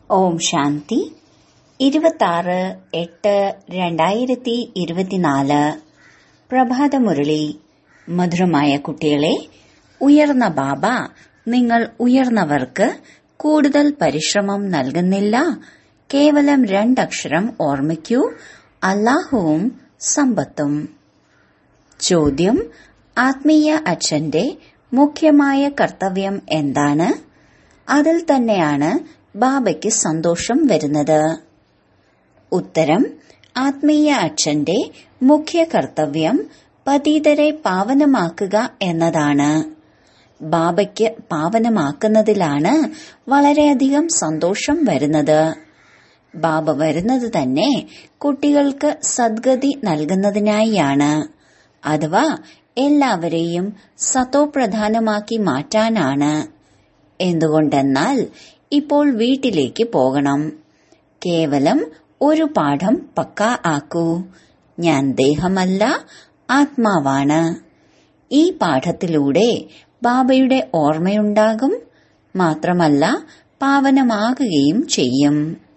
ഓം ശാന്തി ഇരുപത്താറ് എട്ട് രണ്ടായിരത്തി ഇരുപത്തിനാല് പ്രഭാതമുരളി മധുരമായ കുട്ടികളെ ഉയർന്ന ബാബ നിങ്ങൾ ഉയർന്നവർക്ക് കൂടുതൽ പരിശ്രമം നൽകുന്നില്ല കേവലം രണ്ടക്ഷരം ഓർമ്മിക്കൂ അല്ലാഹുവും സമ്പത്തും ചോദ്യം ആത്മീയ അച്ഛന്റെ മുഖ്യമായ കർത്തവ്യം എന്താണ് അതിൽ തന്നെയാണ് ബാബയ്ക്ക് സന്തോഷം വരുന്നത് ഉത്തരം ആത്മീയ അച്ഛന്റെ മുഖ്യ കർത്തവ്യം പതീതരെ പാവനമാക്കുക എന്നതാണ് ബാബയ്ക്ക് പാവനമാക്കുന്നതിലാണ് വളരെയധികം സന്തോഷം വരുന്നത് ബാബ വരുന്നത് തന്നെ കുട്ടികൾക്ക് സദ്ഗതി നൽകുന്നതിനായാണ് അഥവാ എല്ലാവരെയും സതോപ്രധാനമാക്കി മാറ്റാനാണ് എന്തുകൊണ്ടെന്നാൽ ഇപ്പോൾ വീട്ടിലേക്ക് പോകണം കേവലം ഒരു പാഠം പക്ക ആക്കൂ ഞാൻ ദേഹമല്ല ആത്മാവാണ് ഈ പാഠത്തിലൂടെ ബാബയുടെ ഓർമ്മയുണ്ടാകും മാത്രമല്ല പാവനമാകുകയും ചെയ്യും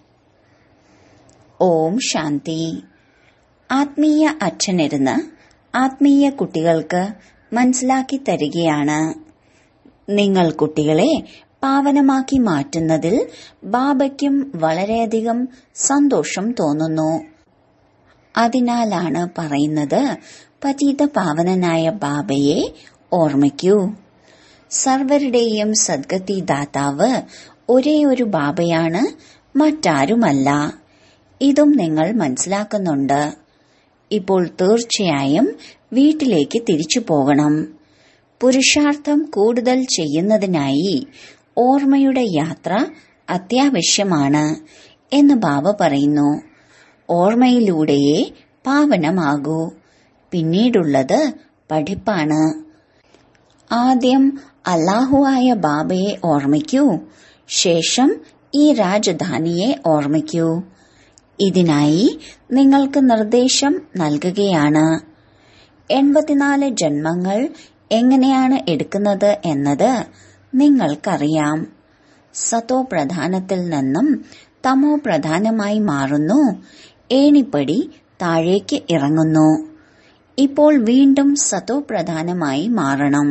ഓം ശാന്തി ആത്മീയ അച്ഛനിരുന്ന് ആത്മീയ കുട്ടികൾക്ക് മനസ്സിലാക്കി തരികയാണ് നിങ്ങൾ കുട്ടികളെ പാവനമാക്കി മാറ്റുന്നതിൽ ബാബയ്ക്കും വളരെയധികം സന്തോഷം തോന്നുന്നു അതിനാലാണ് പറയുന്നത് പതീത പാവനനായ ബാബയെ ഓർമ്മിക്കൂ സർവരുടെയും സദ്ഗതി ദാതാവ് ഒരേ ഒരു ബാബയാണ് മറ്റാരുമല്ല ഇതും നിങ്ങൾ മനസ്സിലാക്കുന്നുണ്ട് ഇപ്പോൾ തീർച്ചയായും വീട്ടിലേക്ക് തിരിച്ചു പോകണം പുരുഷാർത്ഥം കൂടുതൽ ചെയ്യുന്നതിനായി ഓർമ്മയുടെ യാത്ര അത്യാവശ്യമാണ് എന്ന് ബാബ പറയുന്നു ഓർമ്മയിലൂടെയേ പാവനമാകൂ പിന്നീടുള്ളത് പഠിപ്പാണ് ആദ്യം അല്ലാഹുവായ ബാബയെ ഓർമ്മിക്കൂ ശേഷം ഈ രാജധാനിയെ ഓർമ്മിക്കൂ ഇതിനായി നിങ്ങൾക്ക് നിർദ്ദേശം നൽകുകയാണ് എൺപത്തിനാല് ജന്മങ്ങൾ എങ്ങനെയാണ് എടുക്കുന്നത് എന്നത് നിങ്ങൾക്കറിയാം സതോ പ്രധാനത്തിൽ നിന്നും തമോ പ്രധാനമായി മാറുന്നു ഏണിപ്പടി താഴേക്ക് ഇറങ്ങുന്നു ഇപ്പോൾ വീണ്ടും സതോ പ്രധാനമായി മാറണം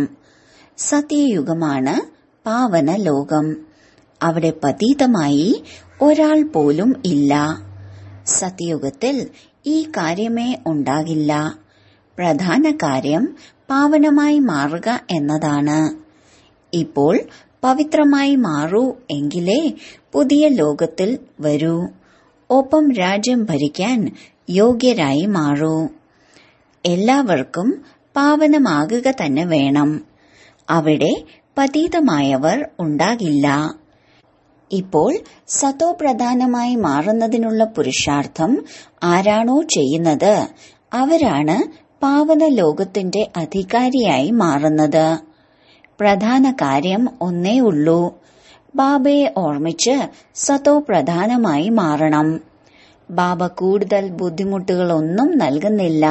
സത്യയുഗമാണ് പാവന ലോകം അവിടെ പതീതമായി ഒരാൾ പോലും ഇല്ല സത്യയുഗത്തിൽ ഈ കാര്യമേ ഉണ്ടാകില്ല പ്രധാന കാര്യം പാവനമായി മാറുക എന്നതാണ് ഇപ്പോൾ പവിത്രമായി മാറൂ എങ്കിലേ പുതിയ ലോകത്തിൽ വരൂ ഒപ്പം രാജ്യം ഭരിക്കാൻ യോഗ്യരായി മാറൂ എല്ലാവർക്കും പാവനമാകുക തന്നെ വേണം അവിടെ പതീതമായവർ ഉണ്ടാകില്ല ഇപ്പോൾ സതോ പ്രധാനമായി മാറുന്നതിനുള്ള പുരുഷാർത്ഥം ആരാണോ ചെയ്യുന്നത് അവരാണ് പാവന ലോകത്തിന്റെ അധികാരിയായി മാറുന്നത് പ്രധാന കാര്യം ഒന്നേ ഉള്ളൂ ബാബയെ ഓർമ്മിച്ച് സതോ പ്രധാനമായി മാറണം ബാബ കൂടുതൽ ബുദ്ധിമുട്ടുകളൊന്നും നൽകുന്നില്ല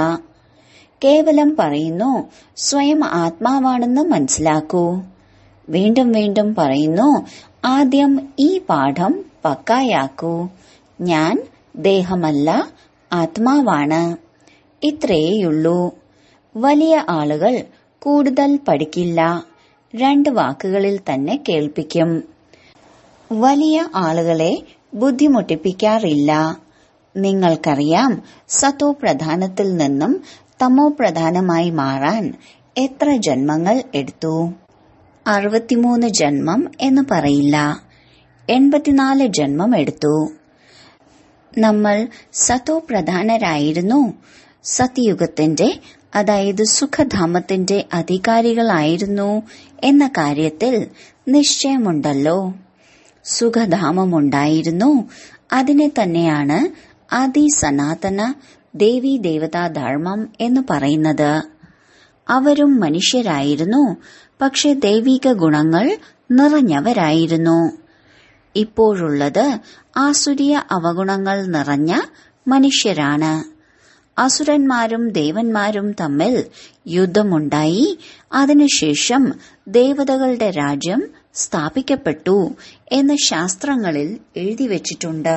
കേവലം പറയുന്നു സ്വയം ആത്മാവാണെന്ന് മനസ്സിലാക്കൂ വീണ്ടും വീണ്ടും പറയുന്നു ആദ്യം ഈ പാഠം പക്കായാക്കൂ ഞാൻ ദേഹമല്ല ആത്മാവാണ് ഇത്രയേയുള്ളൂ വലിയ ആളുകൾ കൂടുതൽ പഠിക്കില്ല രണ്ട് വാക്കുകളിൽ തന്നെ കേൾപ്പിക്കും വലിയ ആളുകളെ ബുദ്ധിമുട്ടിപ്പിക്കാറില്ല നിങ്ങൾക്കറിയാം സത്തോ പ്രധാനത്തിൽ നിന്നും തമോ പ്രധാനമായി മാറാൻ എത്ര ജന്മങ്ങൾ എടുത്തു അറുപത്തിമൂന്ന് ജന്മം എന്ന് പറയില്ല എൺപത്തിനാല് ജന്മം എടുത്തു നമ്മൾ സത്തോ പ്രധാനരായിരുന്നു സത്യയുഗത്തിന്റെ അതായത് സുഖധാമത്തിന്റെ അധികാരികളായിരുന്നു എന്ന കാര്യത്തിൽ നിശ്ചയമുണ്ടല്ലോ സുഖധാമമുണ്ടായിരുന്നു അതിനെ തന്നെയാണ് ആദി സനാതന ദേവി ദേവതാ ധർമ്മം എന്ന് പറയുന്നത് അവരും മനുഷ്യരായിരുന്നു പക്ഷെ ദൈവിക ഗുണങ്ങൾ നിറഞ്ഞവരായിരുന്നു ഇപ്പോഴുള്ളത് ആസുരിയ അവഗുണങ്ങൾ നിറഞ്ഞ മനുഷ്യരാണ് അസുരന്മാരും ദേവന്മാരും തമ്മിൽ യുദ്ധമുണ്ടായി അതിനുശേഷം ദേവതകളുടെ രാജ്യം സ്ഥാപിക്കപ്പെട്ടു എന്ന് ശാസ്ത്രങ്ങളിൽ എഴുതി വച്ചിട്ടുണ്ട്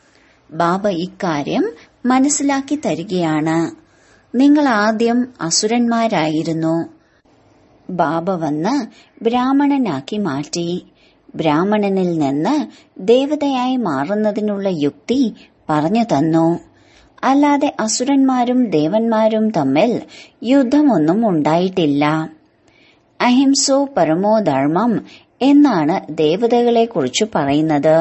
ബാബ ഇക്കാര്യം മനസ്സിലാക്കി തരികയാണ് നിങ്ങൾ ആദ്യം അസുരന്മാരായിരുന്നു ബാബ വന്ന് ബ്രാഹ്മണനാക്കി മാറ്റി ബ്രാഹ്മണനിൽ നിന്ന് ദേവതയായി മാറുന്നതിനുള്ള യുക്തി പറഞ്ഞു തന്നു അല്ലാതെ അസുരന്മാരും ദേവന്മാരും തമ്മിൽ യുദ്ധമൊന്നും ഉണ്ടായിട്ടില്ല അഹിംസോ പരമോ ധർമ്മം എന്നാണ് ദേവതകളെ കുറിച്ച് പറയുന്നത്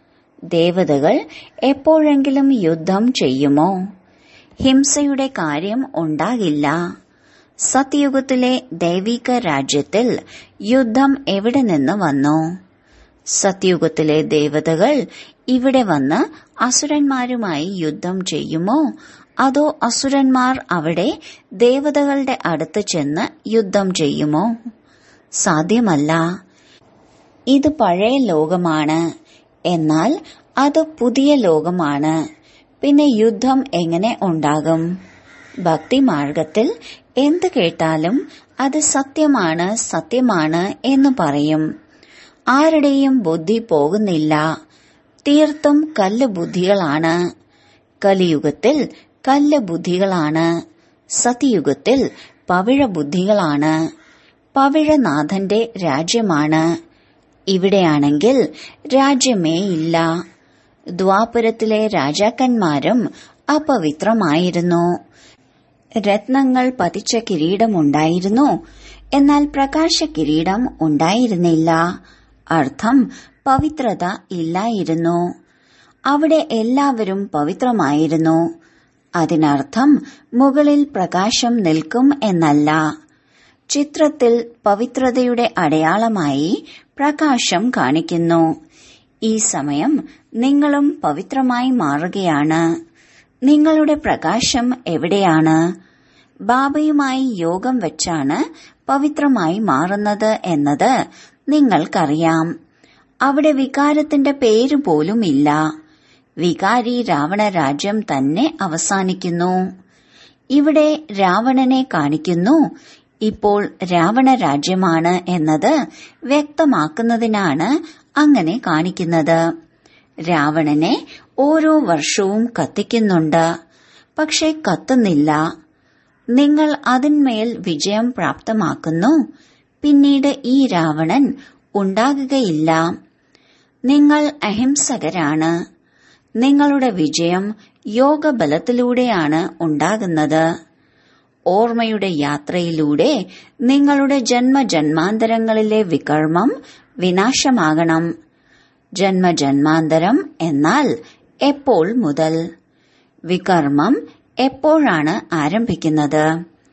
ദേവതകൾ എപ്പോഴെങ്കിലും യുദ്ധം ചെയ്യുമോ ഹിംസയുടെ കാര്യം ഉണ്ടാകില്ല സത്യയുഗത്തിലെ ദൈവിക രാജ്യത്തിൽ യുദ്ധം എവിടെ നിന്ന് വന്നു സത്യയുഗത്തിലെ ദേവതകൾ ഇവിടെ വന്ന് അസുരന്മാരുമായി യുദ്ധം ചെയ്യുമോ അതോ അസുരന്മാർ അവിടെ ദേവതകളുടെ അടുത്ത് ചെന്ന് യുദ്ധം ചെയ്യുമോ സാധ്യമല്ല ഇത് പഴയ ലോകമാണ് എന്നാൽ അത് പുതിയ ലോകമാണ് പിന്നെ യുദ്ധം എങ്ങനെ ഉണ്ടാകും ഭക്തിമാർഗത്തിൽ എന്ത് കേട്ടാലും അത് സത്യമാണ് സത്യമാണ് എന്ന് പറയും ആരുടെയും ബുദ്ധി പോകുന്നില്ല തീർത്തും കല്ല് ബുദ്ധികളാണ് കലിയുഗത്തിൽ കല്ല് ബുദ്ധികളാണ് സത്യയുഗത്തിൽ പവിഴ ബുദ്ധികളാണ് പവിഴനാഥന്റെ രാജ്യമാണ് ഇവിടെയാണെങ്കിൽ രാജ്യമേ ഇല്ല ദ്വാപുരത്തിലെ രാജാക്കന്മാരും അപവിത്രമായിരുന്നു രത്നങ്ങൾ പതിച്ച കിരീടമുണ്ടായിരുന്നു എന്നാൽ പ്രകാശ കിരീടം ഉണ്ടായിരുന്നില്ല അർത്ഥം പവിത്രത ഇല്ലായിരുന്നു അവിടെ എല്ലാവരും പവിത്രമായിരുന്നു അതിനർത്ഥം മുകളിൽ പ്രകാശം നിൽക്കും എന്നല്ല ചിത്രത്തിൽ പവിത്രതയുടെ അടയാളമായി പ്രകാശം കാണിക്കുന്നു ഈ സമയം നിങ്ങളും പവിത്രമായി മാറുകയാണ് നിങ്ങളുടെ പ്രകാശം എവിടെയാണ് ബാബയുമായി യോഗം വെച്ചാണ് പവിത്രമായി മാറുന്നത് എന്നത് നിങ്ങൾക്കറിയാം അവിടെ വികാരത്തിന്റെ പേര് പോലും ഇല്ല വികാരി രാവണ രാജ്യം തന്നെ അവസാനിക്കുന്നു ഇവിടെ രാവണനെ കാണിക്കുന്നു ഇപ്പോൾ രാവണ രാജ്യമാണ് എന്നത് വ്യക്തമാക്കുന്നതിനാണ് അങ്ങനെ കാണിക്കുന്നത് രാവണനെ ഓരോ വർഷവും കത്തിക്കുന്നുണ്ട് പക്ഷെ കത്തുന്നില്ല നിങ്ങൾ അതിന്മേൽ വിജയം പ്രാപ്തമാക്കുന്നു പിന്നീട് ഈ രാവണൻ ഉണ്ടാകുകയില്ല നിങ്ങൾ അഹിംസകരാണ് നിങ്ങളുടെ വിജയം യോഗബലത്തിലൂടെയാണ് ഉണ്ടാകുന്നത് ഓർമ്മയുടെ യാത്രയിലൂടെ നിങ്ങളുടെ ജന്മജന്മാന്തരങ്ങളിലെ വികർമ്മം വിനാശമാകണം ജന്മജന്മാന്തരം എന്നാൽ എപ്പോൾ മുതൽ വികർമ്മം എപ്പോഴാണ് ആരംഭിക്കുന്നത്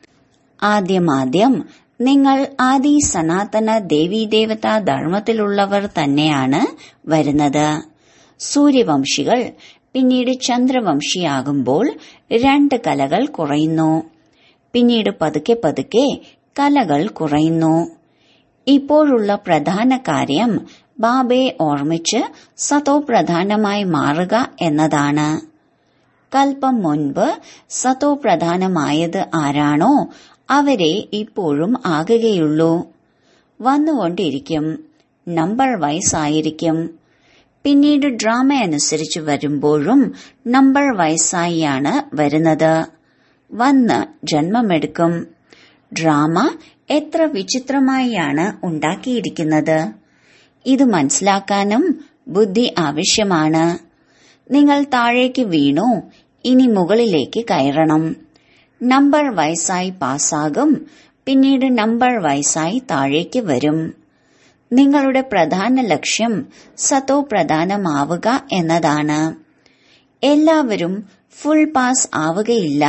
ആദ്യമാദ്യം നിങ്ങൾ ആദി സനാതന ദേവീദേവതാ ധർമ്മത്തിലുള്ളവർ തന്നെയാണ് വരുന്നത് സൂര്യവംശികൾ പിന്നീട് ചന്ദ്രവംശിയാകുമ്പോൾ രണ്ട് കലകൾ കുറയുന്നു പിന്നീട് പതുക്കെ പതുക്കെ കലകൾ കുറയുന്നു ഇപ്പോഴുള്ള പ്രധാന കാര്യം ബാബയെ ഓർമ്മിച്ച് സതോ പ്രധാനമായി മാറുക എന്നതാണ് കൽപ്പം മുൻപ് സതോ പ്രധാനമായത് ആരാണോ അവരെ ഇപ്പോഴും ആകുകയുള്ളൂ വന്നുകൊണ്ടിരിക്കും നമ്പർ വൈസ് ആയിരിക്കും പിന്നീട് ഡ്രാമ അനുസരിച്ച് വരുമ്പോഴും നമ്പർ വയസ്സായിയാണ് വരുന്നത് വന്ന് ജന്മമെടുക്കും ഡ്രാമ എത്ര വിചിത്രമായാണ് ഉണ്ടാക്കിയിരിക്കുന്നത് ഇത് മനസ്സിലാക്കാനും ബുദ്ധി ആവശ്യമാണ് നിങ്ങൾ താഴേക്ക് വീണു ഇനി മുകളിലേക്ക് കയറണം നമ്പർ വയസ്സായി പാസ്സാകും പിന്നീട് നമ്പർ വയസ്സായി താഴേക്ക് വരും നിങ്ങളുടെ പ്രധാന ലക്ഷ്യം സതോ പ്രധാനമാവുക എന്നതാണ് എല്ലാവരും ഫുൾ പാസ് ആവുകയില്ല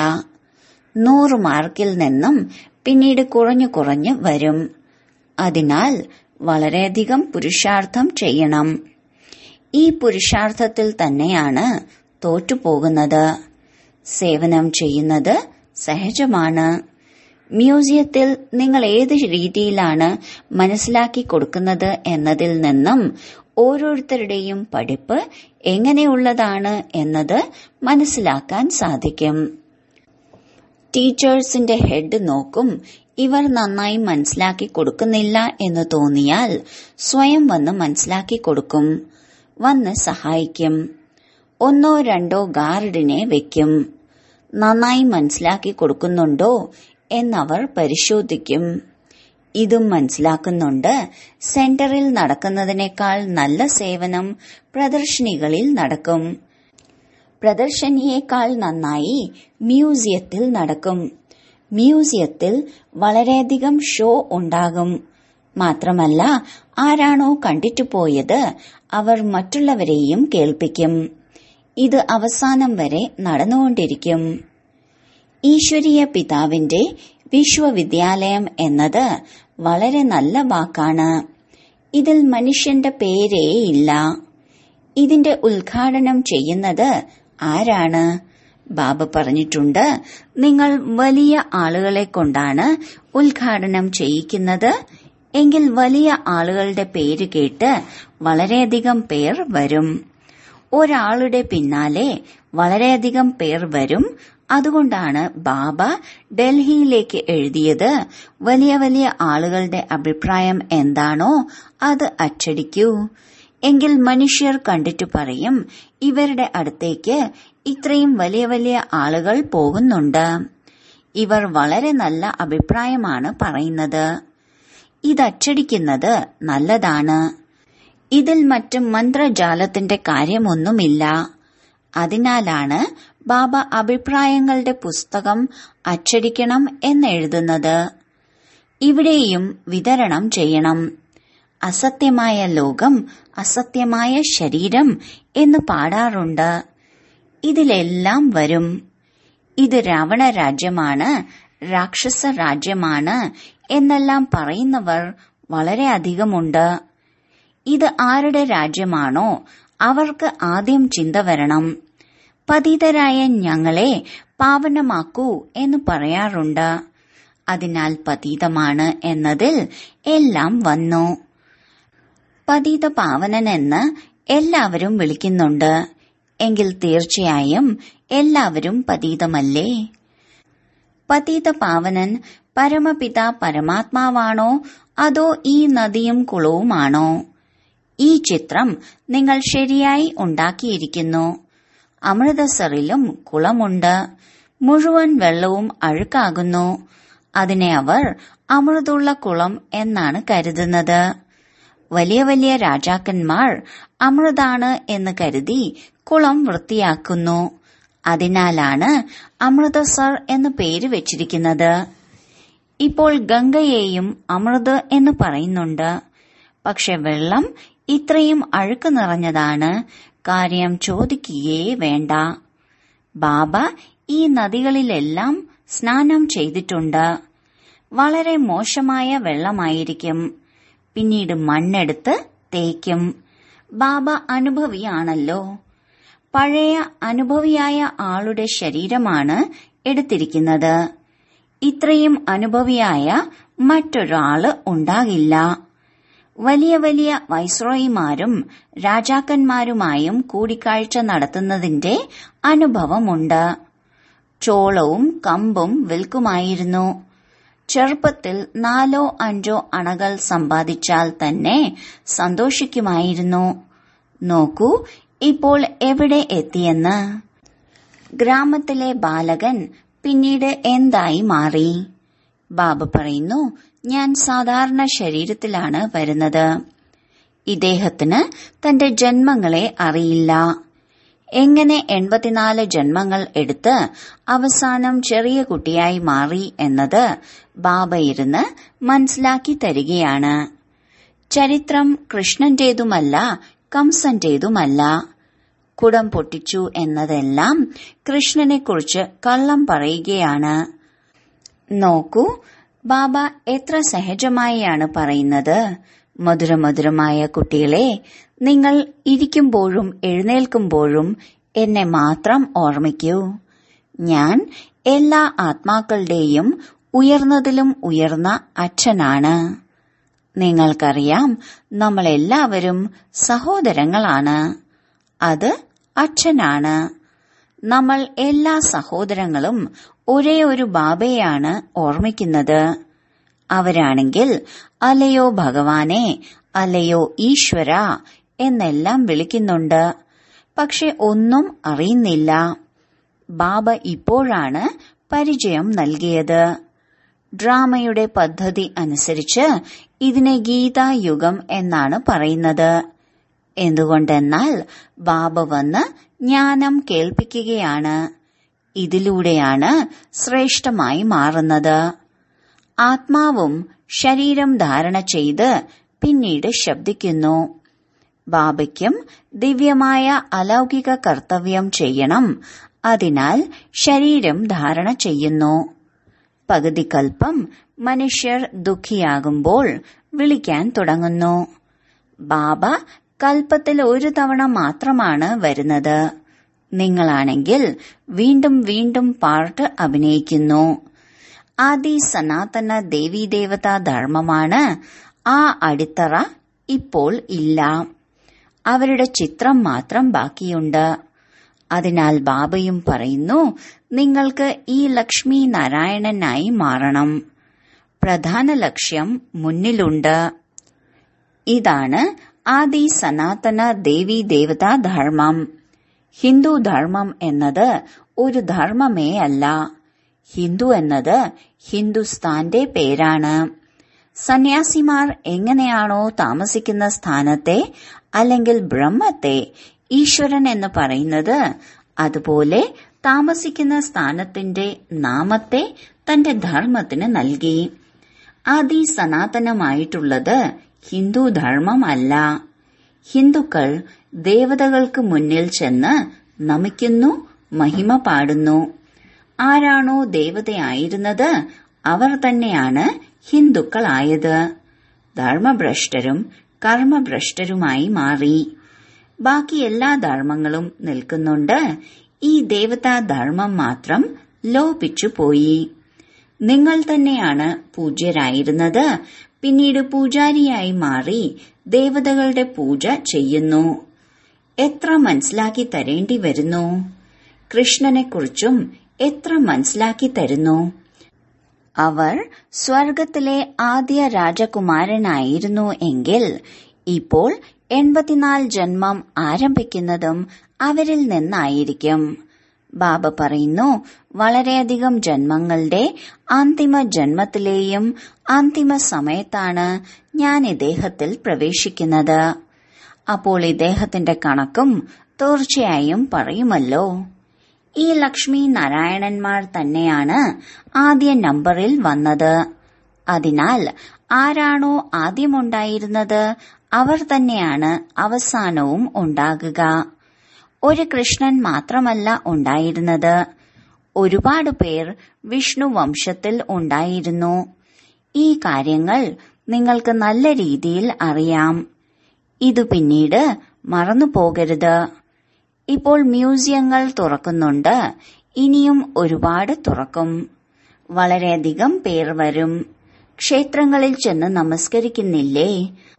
നൂറ് മാർക്കിൽ നിന്നും പിന്നീട് കുറഞ്ഞു കുറഞ്ഞു വരും അതിനാൽ വളരെയധികം പുരുഷാർത്ഥം ചെയ്യണം ഈ പുരുഷാർത്ഥത്തിൽ തന്നെയാണ് തോറ്റുപോകുന്നത് സേവനം ചെയ്യുന്നത് സഹജമാണ് മ്യൂസിയത്തിൽ നിങ്ങൾ ഏത് രീതിയിലാണ് മനസ്സിലാക്കി കൊടുക്കുന്നത് എന്നതിൽ നിന്നും ഓരോരുത്തരുടെയും പഠിപ്പ് എങ്ങനെയുള്ളതാണ് എന്നത് മനസ്സിലാക്കാൻ സാധിക്കും ടീച്ചേഴ്സിന്റെ ഹെഡ് നോക്കും ഇവർ നന്നായി മനസ്സിലാക്കി കൊടുക്കുന്നില്ല എന്ന് തോന്നിയാൽ സ്വയം വന്ന് മനസ്സിലാക്കി കൊടുക്കും വന്ന് സഹായിക്കും ഒന്നോ രണ്ടോ ഗാർഡിനെ വെക്കും നന്നായി മനസ്സിലാക്കി കൊടുക്കുന്നുണ്ടോ എന്നവർ പരിശോധിക്കും ഇതും മനസ്സിലാക്കുന്നുണ്ട് സെന്ററിൽ നടക്കുന്നതിനേക്കാൾ നല്ല സേവനം പ്രദർശനികളിൽ നടക്കും പ്രദർശനിയേക്കാൾ നന്നായി മ്യൂസിയത്തിൽ നടക്കും മ്യൂസിയത്തിൽ വളരെയധികം ഷോ ഉണ്ടാകും മാത്രമല്ല ആരാണോ കണ്ടിട്ടു പോയത് അവർ മറ്റുള്ളവരെയും കേൾപ്പിക്കും ഇത് അവസാനം വരെ നടന്നുകൊണ്ടിരിക്കും ഈശ്വരീയ പിതാവിന്റെ വിശ്വവിദ്യാലയം എന്നത് വളരെ നല്ല വാക്കാണ് ഇതിൽ മനുഷ്യന്റെ പേരേ ഇല്ല ഇതിന്റെ ഉദ്ഘാടനം ചെയ്യുന്നത് ആരാണ് ബാബ പറഞ്ഞിട്ടുണ്ട് നിങ്ങൾ വലിയ ആളുകളെ കൊണ്ടാണ് ഉദ്ഘാടനം ചെയ്യിക്കുന്നത് എങ്കിൽ വലിയ ആളുകളുടെ പേര് കേട്ട് വളരെയധികം പേർ വരും ഒരാളുടെ പിന്നാലെ വളരെയധികം പേർ വരും അതുകൊണ്ടാണ് ബാബ ഡൽഹിയിലേക്ക് എഴുതിയത് വലിയ വലിയ ആളുകളുടെ അഭിപ്രായം എന്താണോ അത് അച്ചടിക്കൂ എങ്കിൽ മനുഷ്യർ കണ്ടിട്ട് പറയും ഇവരുടെ അടുത്തേക്ക് ഇത്രയും വലിയ വലിയ ആളുകൾ പോകുന്നുണ്ട് ഇവർ വളരെ നല്ല അഭിപ്രായമാണ് പറയുന്നത് ഇതച്ചടിക്കുന്നത് നല്ലതാണ് ഇതിൽ മറ്റും മന്ത്രജാലത്തിന്റെ കാര്യമൊന്നുമില്ല അതിനാലാണ് ബാബ അഭിപ്രായങ്ങളുടെ പുസ്തകം അച്ചടിക്കണം എന്നെഴുതുന്നത് ഇവിടെയും വിതരണം ചെയ്യണം അസത്യമായ ലോകം അസത്യമായ ശരീരം എന്ന് പാടാറുണ്ട് ഇതിലെല്ലാം വരും ഇത് രാവണ രാജ്യമാണ് രാക്ഷസ രാജ്യമാണ് എന്നെല്ലാം പറയുന്നവർ വളരെ അധികമുണ്ട് ഇത് ആരുടെ രാജ്യമാണോ അവർക്ക് ആദ്യം ചിന്ത വരണം പതിതരായ ഞങ്ങളെ പാവനമാക്കൂ എന്ന് പറയാറുണ്ട് അതിനാൽ പതീതമാണ് എന്നതിൽ എല്ലാം വന്നു പതീത പാവനനെന്ന് എല്ലാവരും വിളിക്കുന്നുണ്ട് എങ്കിൽ തീർച്ചയായും എല്ലാവരും പതീതമല്ലേ പതീത പാവനൻ പരമപിത പരമാത്മാവാണോ അതോ ഈ നദിയും കുളവുമാണോ ഈ ചിത്രം നിങ്ങൾ ശരിയായി ഉണ്ടാക്കിയിരിക്കുന്നു അമൃതസറിലും കുളമുണ്ട് മുഴുവൻ വെള്ളവും അഴുക്കാകുന്നു അതിനെ അവർ അമൃതുള്ള കുളം എന്നാണ് കരുതുന്നത് വലിയ വലിയ രാജാക്കന്മാർ അമൃതാണ് എന്ന് കരുതി കുളം വൃത്തിയാക്കുന്നു അതിനാലാണ് അമൃതസർ എന്ന് പേര് വെച്ചിരിക്കുന്നത് ഇപ്പോൾ ഗംഗയെയും അമൃത് എന്ന് പറയുന്നുണ്ട് പക്ഷെ വെള്ളം ഇത്രയും അഴുക്ക് നിറഞ്ഞതാണ് കാര്യം ചോദിക്കുകയേ വേണ്ട ബാബ ഈ നദികളിലെല്ലാം സ്നാനം ചെയ്തിട്ടുണ്ട് വളരെ മോശമായ വെള്ളമായിരിക്കും പിന്നീട് മണ്ണെടുത്ത് തേക്കും ബാബ അനുഭവിയാണല്ലോ പഴയ അനുഭവിയായ ആളുടെ ശരീരമാണ് എടുത്തിരിക്കുന്നത് ഇത്രയും അനുഭവിയായ മറ്റൊരാള് ഉണ്ടാകില്ല വലിയ വലിയ വൈസ്രോയിമാരും രാജാക്കന്മാരുമായും കൂടിക്കാഴ്ച നടത്തുന്നതിന്റെ അനുഭവമുണ്ട് ചോളവും കമ്പും വിൽക്കുമായിരുന്നു ചെറുപ്പത്തിൽ നാലോ അഞ്ചോ അണകൾ സമ്പാദിച്ചാൽ തന്നെ സന്തോഷിക്കുമായിരുന്നു നോക്കൂ ഇപ്പോൾ എവിടെ എത്തിയെന്ന് ഗ്രാമത്തിലെ ബാലകൻ പിന്നീട് എന്തായി മാറി ബാബ പറയുന്നു ഞാൻ സാധാരണ ശരീരത്തിലാണ് വരുന്നത് ഇദ്ദേഹത്തിന് തന്റെ ജന്മങ്ങളെ അറിയില്ല എങ്ങനെ എൺപത്തിനാല് ജന്മങ്ങൾ എടുത്ത് അവസാനം ചെറിയ കുട്ടിയായി മാറി എന്നത് ബാബ ഇരുന്ന് മനസ്സിലാക്കി തരികയാണ് ചരിത്രം കൃഷ്ണന്റേതുമല്ല കംസന്റേതുമല്ല കുടം പൊട്ടിച്ചു എന്നതെല്ലാം കൃഷ്ണനെക്കുറിച്ച് കള്ളം പറയുകയാണ് നോക്കൂ ബാബ എത്ര സഹജമായാണ് പറയുന്നത് മധുരമധുരമായ കുട്ടികളെ നിങ്ങൾ ഇരിക്കുമ്പോഴും എഴുന്നേൽക്കുമ്പോഴും എന്നെ മാത്രം ഓർമ്മിക്കൂ ഞാൻ എല്ലാ ആത്മാക്കളുടെയും ഉയർന്നതിലും ഉയർന്ന അച്ഛനാണ് നിങ്ങൾക്കറിയാം നമ്മളെല്ലാവരും സഹോദരങ്ങളാണ് അത് അച്ഛനാണ് നമ്മൾ എല്ലാ സഹോദരങ്ങളും ഒരേ ഒരു ബാബയെയാണ് ഓർമ്മിക്കുന്നത് അവരാണെങ്കിൽ അലയോ ഭഗവാനെ അലയോ ഈശ്വര എന്നെല്ലാം വിളിക്കുന്നുണ്ട് പക്ഷെ ഒന്നും അറിയുന്നില്ല ബാബ ഇപ്പോഴാണ് പരിചയം നൽകിയത് ഡ്രാമയുടെ പദ്ധതി അനുസരിച്ച് ഇതിനെ ഗീതായുഗം എന്നാണ് പറയുന്നത് എന്തുകൊണ്ടെന്നാൽ ബാബ വന്ന് ജ്ഞാനം കേൾപ്പിക്കുകയാണ് ഇതിലൂടെയാണ് ശ്രേഷ്ഠമായി മാറുന്നത് ആത്മാവും ശരീരം ധാരണ ചെയ്ത് പിന്നീട് ശബ്ദിക്കുന്നു ബാബയ്ക്കും ദിവ്യമായ അലൗകിക കർത്തവ്യം ചെയ്യണം അതിനാൽ ശരീരം ധാരണ ചെയ്യുന്നു പകുതി കൽപ്പം മനുഷ്യർ ദുഃഖിയാകുമ്പോൾ വിളിക്കാൻ തുടങ്ങുന്നു ബാബ കൽപ്പത്തിൽ ഒരു തവണ മാത്രമാണ് വരുന്നത് നിങ്ങളാണെങ്കിൽ വീണ്ടും വീണ്ടും പാർട്ട് അഭിനയിക്കുന്നു ആദി സനാതന ദേവീദേവതാ ധർമ്മമാണ് ആ അടിത്തറ ഇപ്പോൾ ഇല്ല അവരുടെ ചിത്രം മാത്രം ബാക്കിയുണ്ട് അതിനാൽ ബാബയും പറയുന്നു നിങ്ങൾക്ക് ഈ ലക്ഷ്മി നാരായണനായി മാറണം പ്രധാന ലക്ഷ്യം മുന്നിലുണ്ട് ഇതാണ് ആദി സനാതന ദേവി ദേവതാ ധർമ്മം ഹിന്ദു ധർമ്മം എന്നത് ഒരു ധർമ്മമേ അല്ല ഹിന്ദു എന്നത് ഹിന്ദുസ്ഥാന്റെ പേരാണ് സന്യാസിമാർ എങ്ങനെയാണോ താമസിക്കുന്ന സ്ഥാനത്തെ അല്ലെങ്കിൽ ബ്രഹ്മത്തെ ഈശ്വരൻ എന്ന് പറയുന്നത് അതുപോലെ താമസിക്കുന്ന സ്ഥാനത്തിന്റെ നാമത്തെ തന്റെ ധർമ്മത്തിന് നൽകി ആദി സനാതനമായിട്ടുള്ളത് ഹിന്ദു ധർമ്മമല്ല ഹിന്ദുക്കൾ ദേവതകൾക്ക് മുന്നിൽ ചെന്ന് നമിക്കുന്നു മഹിമ പാടുന്നു ആരാണോ ദേവതയായിരുന്നത് അവർ തന്നെയാണ് ഹിന്ദുക്കളായത് ധർമ്മഭ്രഷ്ടരും കർമ്മഭ്രഷ്ടരുമായി മാറി ബാക്കി എല്ലാ ധർമ്മങ്ങളും നിൽക്കുന്നുണ്ട് ഈ ദേവതാ ധർമ്മം മാത്രം ലോപിച്ചു പോയി നിങ്ങൾ തന്നെയാണ് പൂജ്യരായിരുന്നത് പിന്നീട് പൂജാരിയായി മാറി ദേവതകളുടെ പൂജ ചെയ്യുന്നു എത്ര മനസ്സിലാക്കി തരേണ്ടി വരുന്നു കൃഷ്ണനെക്കുറിച്ചും എത്ര മനസ്സിലാക്കി തരുന്നു അവർ സ്വർഗത്തിലെ ആദ്യ രാജകുമാരനായിരുന്നു എങ്കിൽ ഇപ്പോൾ എൺപത്തിനാല് ജന്മം ആരംഭിക്കുന്നതും അവരിൽ നിന്നായിരിക്കും ബാബ പറയുന്നു വളരെയധികം ജന്മങ്ങളുടെ അന്തിമ ജന്മത്തിലെയും അന്തിമ സമയത്താണ് ഞാൻ ഇദ്ദേഹത്തിൽ പ്രവേശിക്കുന്നത് അപ്പോൾ ഇദ്ദേഹത്തിന്റെ കണക്കും തീർച്ചയായും പറയുമല്ലോ ഈ ലക്ഷ്മി നാരായണന്മാർ തന്നെയാണ് ആദ്യ നമ്പറിൽ വന്നത് അതിനാൽ ആരാണോ ആദ്യമുണ്ടായിരുന്നത് അവർ തന്നെയാണ് അവസാനവും ഉണ്ടാകുക ഒരു കൃഷ്ണൻ മാത്രമല്ല ഉണ്ടായിരുന്നത് ഒരുപാട് പേർ വിഷ്ണു വംശത്തിൽ ഉണ്ടായിരുന്നു ഈ കാര്യങ്ങൾ നിങ്ങൾക്ക് നല്ല രീതിയിൽ അറിയാം ഇത് പിന്നീട് മറന്നു പോകരുത് ഇപ്പോൾ മ്യൂസിയങ്ങൾ തുറക്കുന്നുണ്ട് ഇനിയും ഒരുപാട് തുറക്കും വളരെയധികം പേർ വരും ക്ഷേത്രങ്ങളിൽ ചെന്ന് നമസ്കരിക്കുന്നില്ലേ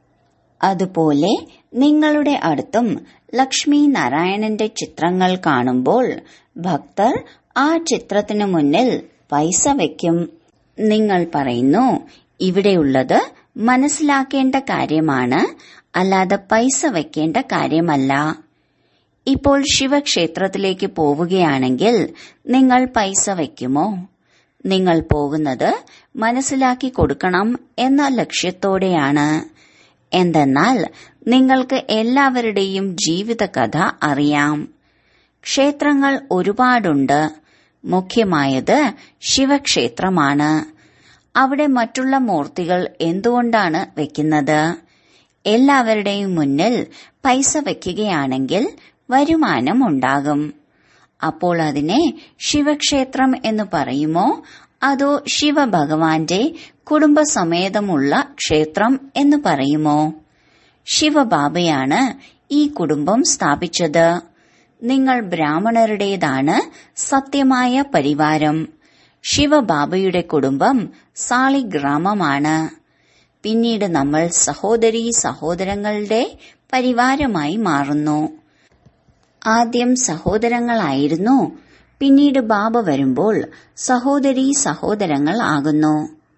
അതുപോലെ നിങ്ങളുടെ അടുത്തും ലക്ഷ്മി നാരായണന്റെ ചിത്രങ്ങൾ കാണുമ്പോൾ ഭക്തർ ആ ചിത്രത്തിനു മുന്നിൽ പൈസ വയ്ക്കും നിങ്ങൾ പറയുന്നു ഇവിടെയുള്ളത് മനസ്സിലാക്കേണ്ട കാര്യമാണ് അല്ലാതെ പൈസ വയ്ക്കേണ്ട കാര്യമല്ല ഇപ്പോൾ ശിവക്ഷേത്രത്തിലേക്ക് പോവുകയാണെങ്കിൽ നിങ്ങൾ പൈസ വയ്ക്കുമോ നിങ്ങൾ പോകുന്നത് മനസ്സിലാക്കി കൊടുക്കണം എന്ന ലക്ഷ്യത്തോടെയാണ് എന്തെന്നാൽ നിങ്ങൾക്ക് എല്ലാവരുടെയും ജീവിതകഥ അറിയാം ക്ഷേത്രങ്ങൾ ഒരുപാടുണ്ട് മുഖ്യമായത് ശിവക്ഷേത്രമാണ് അവിടെ മറ്റുള്ള മൂർത്തികൾ എന്തുകൊണ്ടാണ് വെക്കുന്നത് എല്ലാവരുടെയും മുന്നിൽ പൈസ വയ്ക്കുകയാണെങ്കിൽ വരുമാനം ഉണ്ടാകും അപ്പോൾ അതിനെ ശിവക്ഷേത്രം എന്ന് പറയുമോ അതോ ശിവഭഗവാന്റെ കുടുംബസമേതമുള്ള ക്ഷേത്രം എന്ന് പറയുമോ ശിവബാബയാണ് ഈ കുടുംബം സ്ഥാപിച്ചത് നിങ്ങൾ ബ്രാഹ്മണരുടേതാണ് സത്യമായ പരിവാരം ശിവബാബയുടെ കുടുംബം സാളിഗ്രാമമാണ് പിന്നീട് നമ്മൾ സഹോദരീ സഹോദരങ്ങളുടെ പരിവാരമായി മാറുന്നു ആദ്യം സഹോദരങ്ങളായിരുന്നു പിന്നീട് ബാബ വരുമ്പോൾ സഹോദരീ സഹോദരങ്ങൾ ആകുന്നു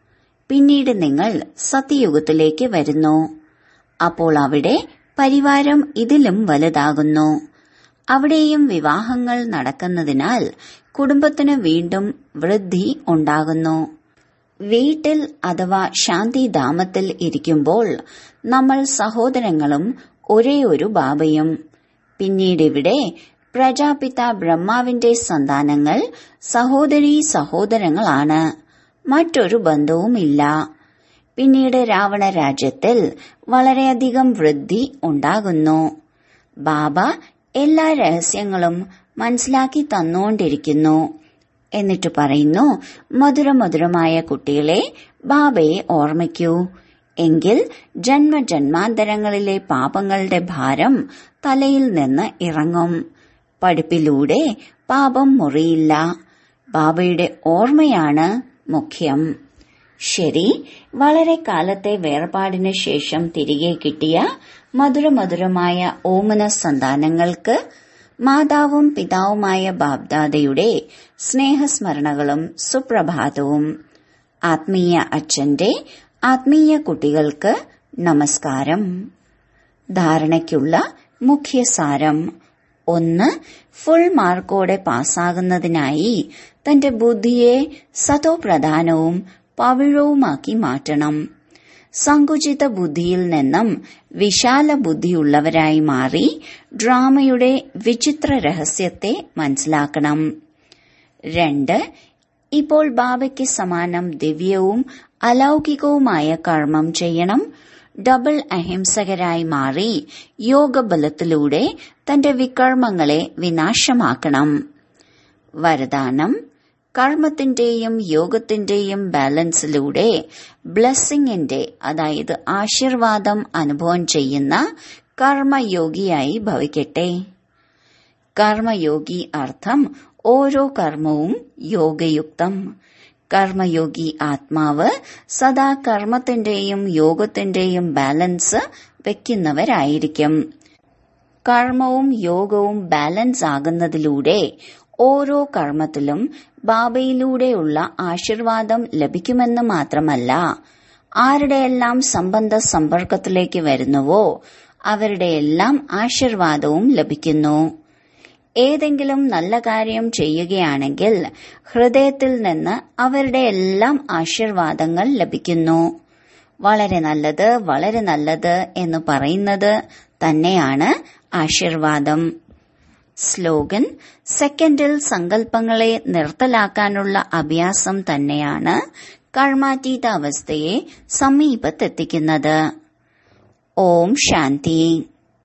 പിന്നീട് നിങ്ങൾ സത്യയുഗത്തിലേക്ക് വരുന്നു അപ്പോൾ അവിടെ പരിവാരം ഇതിലും വലുതാകുന്നു അവിടെയും വിവാഹങ്ങൾ നടക്കുന്നതിനാൽ കുടുംബത്തിന് വീണ്ടും വൃദ്ധി ഉണ്ടാകുന്നു വീട്ടിൽ അഥവാ ശാന്തിധാമത്തിൽ ഇരിക്കുമ്പോൾ നമ്മൾ സഹോദരങ്ങളും ഒരേ ഒരു ബാബയും പിന്നീട് ഇവിടെ പ്രജാപിത ബ്രഹ്മാവിന്റെ സന്താനങ്ങൾ സഹോദരീ സഹോദരങ്ങളാണ് മറ്റൊരു ബന്ധവുമില്ല പിന്നീട് രാവണ രാജ്യത്തിൽ വളരെയധികം വൃദ്ധി ഉണ്ടാകുന്നു ബാബ എല്ലാ രഹസ്യങ്ങളും മനസ്സിലാക്കി തന്നുകൊണ്ടിരിക്കുന്നു എന്നിട്ട് പറയുന്നു മധുരമധുരമായ കുട്ടികളെ ബാബയെ ഓർമ്മിക്കൂ എങ്കിൽ ജന്മജന്മാന്തരങ്ങളിലെ പാപങ്ങളുടെ ഭാരം തലയിൽ നിന്ന് ഇറങ്ങും പഠിപ്പിലൂടെ പാപം മുറിയില്ല ബാബയുടെ ഓർമ്മയാണ് മുഖ്യം ശരി വളരെ കാലത്തെ വേർപാടിന് ശേഷം തിരികെ കിട്ടിയ മധുരമധുരമായ ഓമന സന്താനങ്ങൾക്ക് മാതാവും പിതാവുമായ ബാബ്ദാദയുടെ സ്നേഹസ്മരണകളും സുപ്രഭാതവും ആത്മീയ അച്ഛന്റെ ആത്മീയ കുട്ടികൾക്ക് നമസ്കാരം ധാരണയ്ക്കുള്ള മുഖ്യസാരം ഒന്ന് ഫുൾ മാർക്കോടെ പാസ്സാകുന്നതിനായി തന്റെ ബുദ്ധിയെ സതോപ്രധാനവും പവിഴവുമാക്കി മാറ്റണം സങ്കുചിത ബുദ്ധിയിൽ നിന്നും വിശാല ബുദ്ധിയുള്ളവരായി മാറി ഡ്രാമയുടെ വിചിത്ര രഹസ്യത്തെ മനസ്സിലാക്കണം രണ്ട് ഇപ്പോൾ ബാബയ്ക്ക് സമാനം ദിവ്യവും അലൗകികവുമായ കർമ്മം ചെയ്യണം ഡബിൾ അഹിംസകരായി മാറി യോഗബലത്തിലൂടെ തന്റെ വികർമ്മങ്ങളെ വിനാശമാക്കണം വരദാനം കർമ്മത്തിന്റെയും യോഗത്തിന്റെയും ബാലൻസിലൂടെ ബ്ലെസ്സിങ്ങിന്റെ അതായത് ആശീർവാദം അനുഭവം ചെയ്യുന്ന കർമ്മയോഗിയായി ഭവിക്കട്ടെ കർമ്മയോഗി അർത്ഥം ഓരോ കർമ്മവും യോഗയുക്തം കർമ്മയോഗി ആത്മാവ് സദാ കർമ്മത്തിന്റെയും യോഗത്തിന്റെയും ബാലൻസ് വെക്കുന്നവരായിരിക്കും കർമ്മവും യോഗവും ബാലൻസ് ആകുന്നതിലൂടെ ഓരോ കർമ്മത്തിലും ബാബയിലൂടെയുള്ള ആശീർവാദം ലഭിക്കുമെന്ന് മാത്രമല്ല ആരുടെയെല്ലാം സംബന്ധ സമ്പർക്കത്തിലേക്ക് വരുന്നുവോ അവരുടെയെല്ലാം ആശീർവാദവും ലഭിക്കുന്നു ഏതെങ്കിലും നല്ല കാര്യം ചെയ്യുകയാണെങ്കിൽ ഹൃദയത്തിൽ നിന്ന് അവരുടെ എല്ലാം ആശീർവാദങ്ങൾ ലഭിക്കുന്നു വളരെ നല്ലത് വളരെ നല്ലത് എന്ന് പറയുന്നത് തന്നെയാണ് ആശീർവാദം സ്ലോഗൻ സെക്കൻഡിൽ സങ്കല്പങ്ങളെ നിർത്തലാക്കാനുള്ള അഭ്യാസം തന്നെയാണ് കർമാതീത അവസ്ഥയെ സമീപത്തെത്തിക്കുന്നത് ഓം ശാന്തി